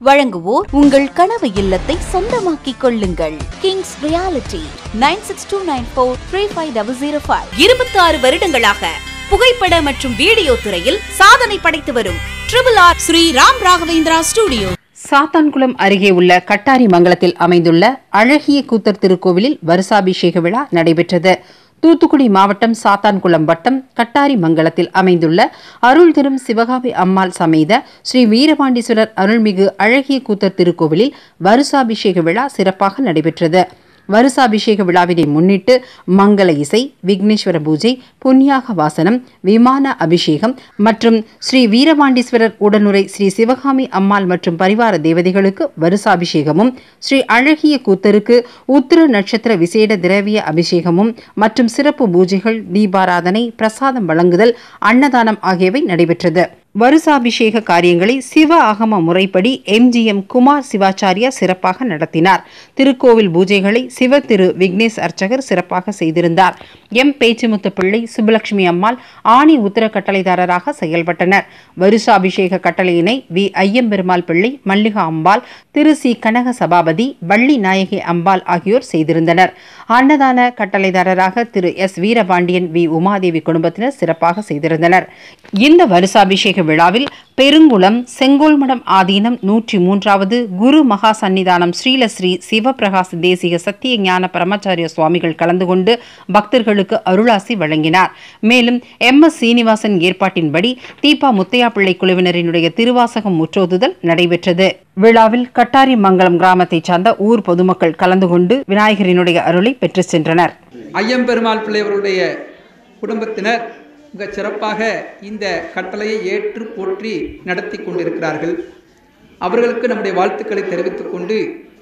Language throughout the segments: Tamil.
வழங்குவோர் உங்கள் கனவு இல்லத்தை சொந்தமாக்கிக் கொள்ளுங்கள் kings reality nine six two nine four three five double zero five இருபத்தி ஆறு வருடங்களாக புகைப்பட மற்றும் வீடியோ துறையில் சாதனை படைத்து வரும் triple R Sri Ram Raghavendra studio Sathankulam அருகே உள்ள கட்டாரி மங்கலத்தில் அமைந்துள்ள அழகிய கூத்தர் திருக்கோவிலில் வருஷாபிஷேக விழா நடைபெற்றது தூத்துக்குடி மாவட்டம் சாத்தான்குளம் வட்டம் கட்டாரி மங்கலத்தில் அமைந்துள்ள அருள் திரும் சிவகாமி அம்மாள் சமேத ஸ்ரீ வீரபாண்டீஸ்வரர் அருள்மிகு அழகிய கூத்தர் திருக்கோவிலில் வருஷாபிஷேக விழா சிறப்பாக நடைபெற்றது வருஷாபிஷேக விழாவினை முன்னிட்டு மங்கள இசை விக்னேஸ்வர பூஜை புண்ணியாக வாசனம் விமான அபிஷேகம் மற்றும் ஸ்ரீ வீரபாண்டீஸ்வரர் உடனுரை ஸ்ரீ சிவகாமி அம்மாள் மற்றும் பரிவார தேவதைகளுக்கு வருஷாபிஷேகமும் ஸ்ரீ அழகிய கூத்தருக்கு உத்திர நட்சத்திர விசேட திரவிய அபிஷேகமும் மற்றும் சிறப்பு பூஜைகள் தீபாராதனை பிரசாதம் வழங்குதல் அன்னதானம் ஆகியவை நடைபெற்றது வருஷாபிஷேக காரியங்களை சிவ ஆகம முறைப்படி எம்ஜிஎம் குமார் சிவாச்சாரியா சிறப்பாக நடத்தினார் திருக்கோவில் பூஜைகளை சிவ திரு விக்னேஷ் அர்ச்சகர் சிறப்பாக செய்திருந்தார் எம் பேச்சுமுத்து பிள்ளை சுப்புலட்சுமி அம்மாள் ஆணி உத்தர கட்டளைதாரராக செயல்பட்டனர் வருஷாபிஷேக கட்டளையினை வி ஐயம்பெருமாள் பிள்ளை மல்லிகா அம்பாள் திரு சி கனக சபாபதி வள்ளி நாயகி அம்பாள் ஆகியோர் செய்திருந்தனர் அன்னதான கட்டளைதாரராக திரு எஸ் வீரபாண்டியன் வி உமாதேவி குடும்பத்தினர் சிறப்பாக செய்திருந்தனர் இந்த வருஷாபிஷேக விழாவில் பெருங்குளம் செங்கோல்மடம் ஆதீனம் நூற்றி மூன்றாவது குரு மகா சன்னிதானம் ஸ்ரீலஸ்ரீ சிவபிரகாச தேசிக சத்திய ஞான பரமாச்சாரிய சுவாமிகள் கலந்து கொண்டு பக்தர்களுக்கு அருளாசி வழங்கினார் மேலும் எம் எஸ் சீனிவாசன் ஏற்பாட்டின்படி தீபா முத்தையா பிள்ளை குழுவினரினுடைய திருவாசகம் முற்றோதுதல் நடைபெற்றது விழாவில் கட்டாரி மங்கலம் கிராமத்தைச் சார்ந்த ஊர் பொதுமக்கள் கலந்து கொண்டு விநாயகரினுடைய அருளை பெற்றுச் சென்றனர் ஐயம்பெருமாள் பிள்ளைவர்களுடைய குடும்பத்தினர் மிக சிறப்பாக இந்த கட்டளையை ஏற்று போற்றி நடத்தி கொண்டிருக்கிறார்கள் அவர்களுக்கு நம்முடைய வாழ்த்துக்களை தெரிவித்துக் கொண்டு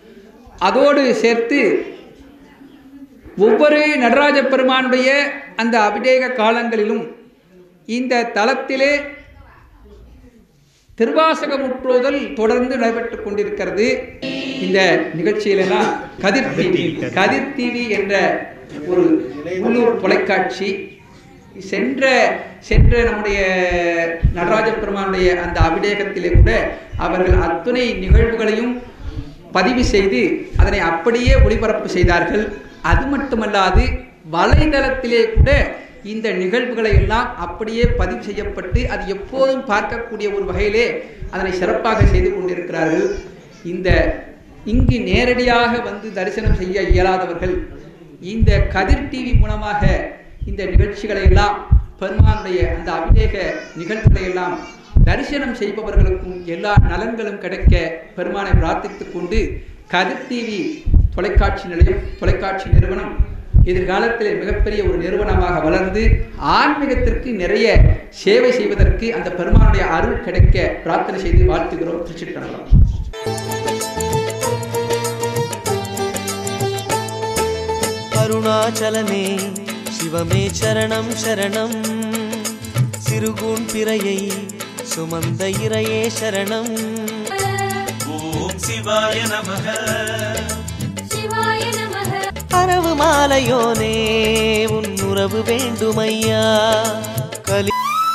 அதோடு சேர்த்து ஒவ்வொரு நடராஜ பெருமானுடைய அந்த அபிஷேக காலங்களிலும் இந்த தலத்திலே திருவாசக முற்றுதல் தொடர்ந்து நடைபெற்றுக் கொண்டிருக்கிறது இந்த நிகழ்ச்சியிலெல்லாம் கதிர் டிவி கதிர் டிவி என்ற ஒரு உள்ளூர் தொலைக்காட்சி சென்ற சென்ற நம்முடைய நடராஜ பெருமானுடைய அந்த அபிஷேகத்திலே கூட அவர்கள் அத்துணை நிகழ்வுகளையும் பதிவு செய்து அதனை அப்படியே ஒளிபரப்பு செய்தார்கள் அது மட்டுமல்லாது வலைதளத்திலே கூட இந்த நிகழ்வுகளை எல்லாம் அப்படியே பதிவு செய்யப்பட்டு அது எப்போதும் பார்க்கக்கூடிய ஒரு வகையிலே அதனை சிறப்பாக செய்து கொண்டிருக்கிறார்கள் இந்த இங்கு நேரடியாக வந்து தரிசனம் செய்ய இயலாதவர்கள் இந்த கதிர் டிவி மூலமாக இந்த நிகழ்ச்சிகளை எல்லாம் பெருமானுடைய அந்த அபிஷேக நிகழ்வுகளை எல்லாம் தரிசனம் செய்பவர்களுக்கும் எல்லா நலன்களும் கிடைக்க பெருமானை பிரார்த்தித்துக் கொண்டு கதிர் டிவி தொலைக்காட்சி நிலையம் தொலைக்காட்சி நிறுவனம் எதிர்காலத்தில் மிகப்பெரிய ஒரு நிறுவனமாக வளர்ந்து ஆன்மீகத்திற்கு நிறைய சேவை செய்வதற்கு அந்த பெருமானுடைய அருள் கிடைக்க பிரார்த்தனை செய்து வாழ்த்துகிறோம் திருச்சிற்றம்பலம் அருணாச்சலமே சிவமே சரணம் சரணம் சிறுகூன் பிறையை சுமந்த இறையே சரணம் ஓம் சிவாய நமக அரவு மாலையோனே உன் உறவு வேண்டுமையா கலி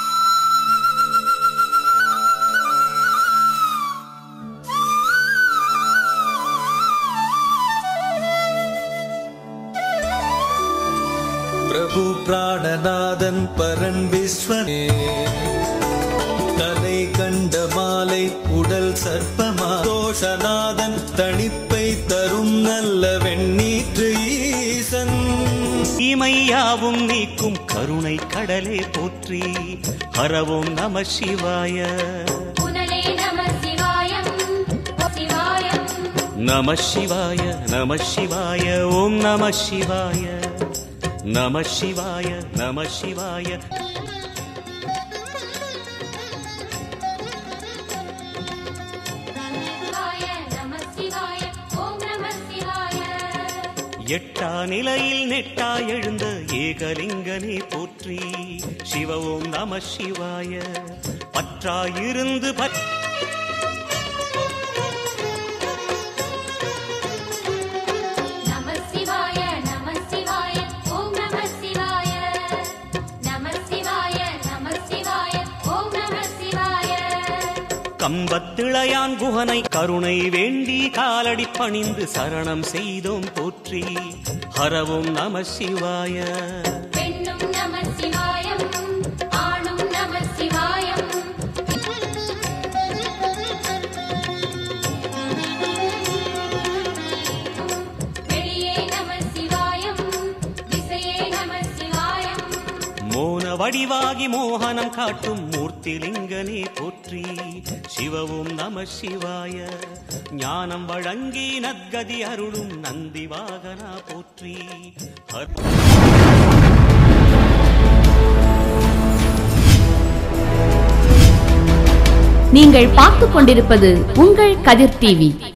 பிரபு பிராணநாதன் பரன் விஸ்வனே தலை கண்ட மாலை உடல் சர்ப்பமா தோஷநாதன் தணிப்பை தரும் நல்ல வெண்ணீற்று ஈசன் தீமையாவும் நீக்கும் கருணை கடலே போற்றி ஹரவோம் நம சிவாய புனலே நம சிவாயம் சிவாயம் நம சிவாய நம சிவாய ஓம் நம சிவாய நம சிவாய நம சிவாய சிவாய நம சிவாய ஓம் நம சிவாய எட்டா நிலையில் நெட்டா எழுந்த ஏகலிங்கனே போற்றி சிவ ஓம் நம சிவாய பற்றாயிருந்து பற் நம சிவாய நம சிவாய ஓம் நம சிவாய நம சிவாய நம சிவாய ஓம் நம சிவாய கம்பத்திளையான் குகனை கருணை வேண்டி காலடி பணிந்து சரணம் செய்தோம் போற்றி ஹரவும் நம சிவாய பெண்ணும் நம சிவாயம் ஆணும் நம சிவாயம் வெளியே நம சிவாயம் திசையே நம சிவாயம் மோன வடிவாகி மோகனம் காட்டும் மூர்த்திலிங்கனே போற்றி சிவவும் நம சிவாய ஞானம் வழங்கி நத்கதி அருளும் நந்தி வாகனா போற்றி ஹர நீங்கள் பார்த்துக் கொண்டிருப்பது உங்கள் கதிர் டிவி